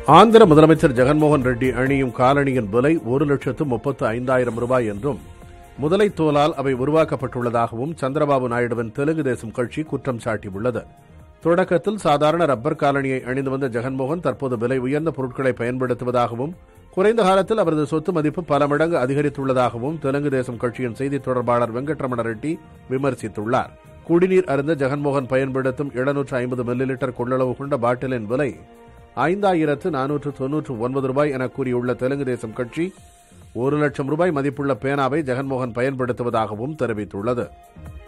ஆந்திர முதலமைச்சர் ஜெகன்மோகன் ரெட்டி அணியும் காலணியின் விலை ஒரு லட்சத்து முப்பத்து ஐந்தாயிரம் ரூபாய் என்றும் முதலை தோலால் அவை உருவாக்கப்பட்டுள்ளதாகவும் சந்திரபாபு நாயுடுவின் தெலுங்கு தேசம் கட்சி குற்றம் சாட்டியுள்ளது தொடக்கத்தில் சாதாரண ரப்பர் காலணியை அணிந்து வந்த ஜெகன்மோகன் தற்போது விலை உயர்ந்த பொருட்களை பயன்படுத்துவதாகவும் குறைந்த காலத்தில் அவரது சொத்து மதிப்பு பல மடங்கு அதிகரித்துள்ளதாகவும் தெலுங்கு தேசம் கட்சியின் செய்தித் தொடர்பாளர் வெங்கட்ரமண ரெட்டி விமர்சித்துள்ளார் குடிநீர் அருந்த ஜெகன்மோகன் பயன்படுத்தும் எழுநூற்று ஐம்பது மில்லி லிட்டர் கொள்ளளவு கொண்ட பாட்டிலின் விலை ஐந்தாயிரத்து நானூற்று தொன்னூற்று ஒன்பது ரூபாய் என கூறியுள்ள தெலுங்கு தேசம் கட்சி ஒரு லட்சம் ரூபாய் மதிப்புள்ள பேனாவை ஜெகன்மோகன் பயன்படுத்துவதாகவும் தெரிவித்துள்ளது